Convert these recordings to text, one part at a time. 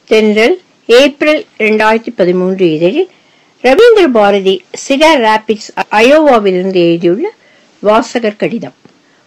தென்றல் ஏப்ரல் இரண்டாயிரத்தி பதிமூன்று இதழில் ரவீந்திர பாரதி சிடார் ராபிட்ஸ் அயோவாவிலிருந்து எழுதியுள்ள வாசகர் கடிதம்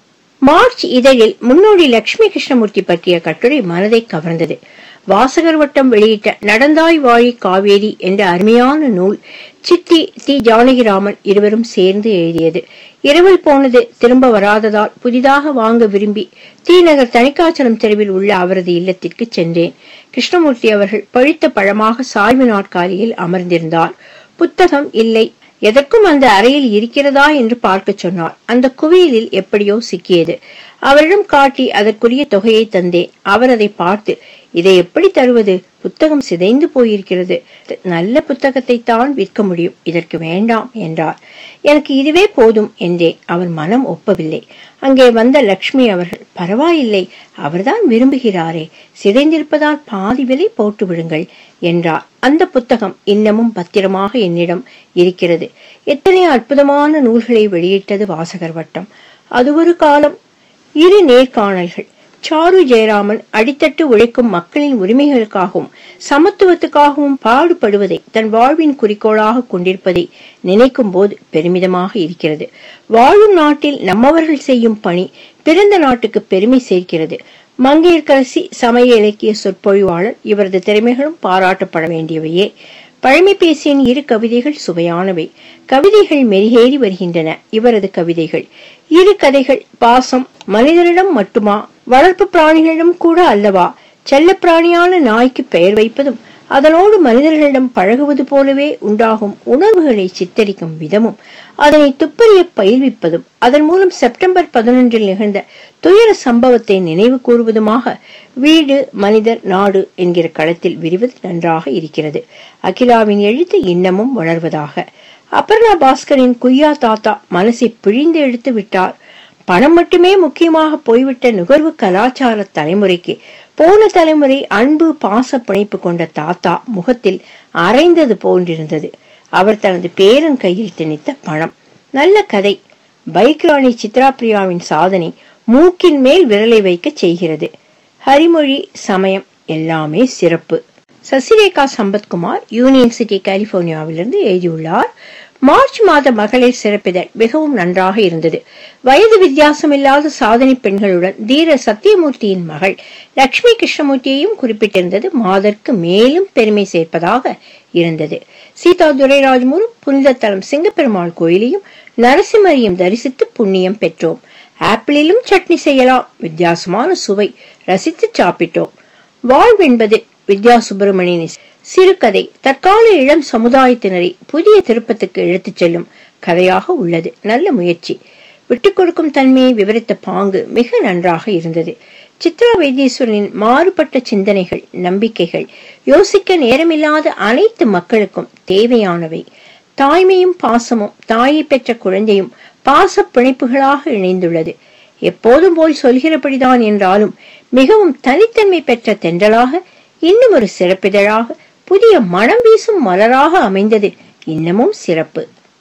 மார்ச் இதழில் முன்னோடி லட்சுமி கிருஷ்ணமூர்த்தி பற்றிய கட்டுரை மனதை கவர்ந்தது வாசகர் வட்டம் வெளியிட்ட நடந்தாய் வாழி காவேரி என்ற அருமையான நூல் சித்தி தி ஜானகிராமன் இருவரும் சேர்ந்து எழுதியது இரவல் போனது திரும்ப வராததால் புதிதாக வாங்க விரும்பி தீநகர் தணிக்காச்சலம் தெருவில் உள்ள அவரது இல்லத்திற்கு சென்றேன் கிருஷ்ணமூர்த்தி அவர்கள் பழுத்த பழமாக சாய்வு நாட்காலியில் அமர்ந்திருந்தார் புத்தகம் இல்லை எதற்கும் அந்த அறையில் இருக்கிறதா என்று பார்க்க சொன்னார் அந்த குவியலில் எப்படியோ சிக்கியது அவரிடம் காட்டி அதற்குரிய தொகையை தந்தேன் அவர் அதை பார்த்து இதை எப்படி தருவது புத்தகம் சிதைந்து போயிருக்கிறது நல்ல புத்தகத்தை தான் விற்க முடியும் இதற்கு வேண்டாம் என்றார் எனக்கு இதுவே போதும் என்றேன் அவர் மனம் ஒப்பவில்லை அங்கே வந்த லக்ஷ்மி அவர்கள் பரவாயில்லை அவர்தான் விரும்புகிறாரே சிதைந்திருப்பதால் பாதி விலை போட்டு விடுங்கள் என்றார் அந்த புத்தகம் இன்னமும் பத்திரமாக என்னிடம் இருக்கிறது எத்தனை அற்புதமான நூல்களை வெளியிட்டது வாசகர் வட்டம் அது ஒரு காலம் இரு நேர்காணல்கள் சாரு ஜெயராமன் அடித்தட்டு உழைக்கும் மக்களின் உரிமைகளுக்காகவும் சமத்துவத்துக்காகவும் பாடுபடுவதை தன் வாழ்வின் குறிக்கோளாக கொண்டிருப்பதை நினைக்கும் போது பெருமிதமாக இருக்கிறது வாழும் நாட்டில் நம்மவர்கள் செய்யும் பணி பிறந்த நாட்டுக்கு பெருமை சேர்க்கிறது மங்கையர்கரசி சமய இலக்கிய சொற்பொழிவாளர் இவரது திறமைகளும் பாராட்டப்பட வேண்டியவையே பழமை பேசியின் இரு கவிதைகள் சுவையானவை கவிதைகள் மெருகேறி வருகின்றன இவரது கவிதைகள் இரு கதைகள் பாசம் மனிதனிடம் மட்டுமா வளர்ப்பு பிராணிகளிடம் கூட அல்லவா செல்ல பிராணியான நாய்க்கு பெயர் வைப்பதும் அதனோடு மனிதர்களிடம் பழகுவது போலவே உண்டாகும் உணர்வுகளை சித்தரிக்கும் விதமும் அதனை துப்பறிய பயிர்விப்பதும் அதன் மூலம் செப்டம்பர் பதினொன்றில் நிகழ்ந்த துயர சம்பவத்தை நினைவு கூறுவதுமாக வீடு மனிதர் நாடு என்கிற களத்தில் விரிவது நன்றாக இருக்கிறது அகிலாவின் எழுத்து இன்னமும் வளர்வதாக அபர்ணா பாஸ்கரின் குய்யா தாத்தா மனசை பிழிந்து எடுத்து விட்டார் பணம் மட்டுமே முக்கியமாக போய்விட்ட நுகர்வு கலாச்சார தலைமுறைக்கு போன தலைமுறை அன்பு பாச பிணைப்பு கொண்ட தாத்தா முகத்தில் அரைந்தது போன்றிருந்தது அவர் தனது பேரன் கையில் திணித்த பணம் நல்ல கதை பைக் ராணி சித்ரா பிரியாவின் சாதனை மூக்கின் மேல் விரலை வைக்க செய்கிறது ஹரிமொழி சமயம் எல்லாமே சிறப்பு சசிரேகா சம்பத்குமார் யூனியன் சிட்டி கலிபோர்னியாவிலிருந்து எழுதியுள்ளார் மார்ச் மாத மகளிர் சிறப்பிதழ் மிகவும் நன்றாக இருந்தது வயது வித்தியாசமில்லாத சாதனை பெண்களுடன் தீர சத்தியமூர்த்தியின் மகள் லட்சுமி கிருஷ்ணமூர்த்தியையும் குறிப்பிட்டிருந்தது மாதற்கு மேலும் பெருமை சேர்ப்பதாக இருந்தது சீதா துரைராஜ்முரும் புனித தலம் சிங்கப்பெருமாள் கோயிலையும் நரசிம்மரையும் தரிசித்து புண்ணியம் பெற்றோம் ஆப்பிளிலும் சட்னி செய்யலாம் வித்தியாசமான சுவை ரசித்து சாப்பிட்டோம் வாழ்வென்பது வித்யா சுப்பிரமணியன் சிறுகதை தற்கால இளம் சமுதாயத்தினரை புதிய திருப்பத்துக்கு இழுத்துச் செல்லும் கதையாக உள்ளது நல்ல முயற்சி விட்டுக் கொடுக்கும் தன்மையை விவரித்த பாங்கு மிக நன்றாக இருந்தது சித்ரா வைத்தீஸ்வரனின் மாறுபட்ட சிந்தனைகள் நம்பிக்கைகள் யோசிக்க நேரமில்லாத அனைத்து மக்களுக்கும் தேவையானவை தாய்மையும் பாசமும் தாயை பெற்ற குழந்தையும் பாச பிணைப்புகளாக இணைந்துள்ளது எப்போதும் போல் சொல்கிறபடிதான் என்றாலும் மிகவும் தனித்தன்மை பெற்ற தென்றலாக இன்னும் ஒரு சிறப்பிதழாக புதிய மனம் வீசும் மலராக அமைந்தது இன்னமும் சிறப்பு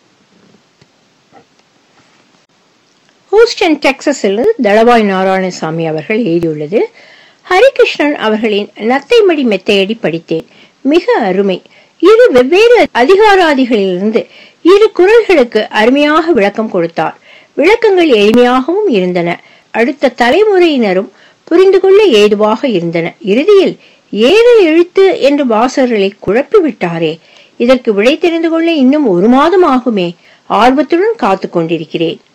ஹூஸ்டன் டெக்சஸிலிருந்து தளவாய் நாராயணசாமி அவர்கள் எழுதியுள்ளது ஹரிகிருஷ்ணன் அவர்களின் நத்தைமடி மெத்தையடி படித்தேன் மிக அருமை இரு வெவ்வேறு அதிகாராதிகளிலிருந்து இரு குரல்களுக்கு அருமையாக விளக்கம் கொடுத்தார் விளக்கங்கள் எளிமையாகவும் இருந்தன அடுத்த தலைமுறையினரும் புரிந்து கொள்ள ஏதுவாக இருந்தன இறுதியில் ஏழு எழுத்து என்று வாசகர்களை குழப்பி விட்டாரே இதற்கு விடை தெரிந்து கொள்ள இன்னும் ஒரு மாதம் ஆகுமே ஆர்வத்துடன் காத்து கொண்டிருக்கிறேன்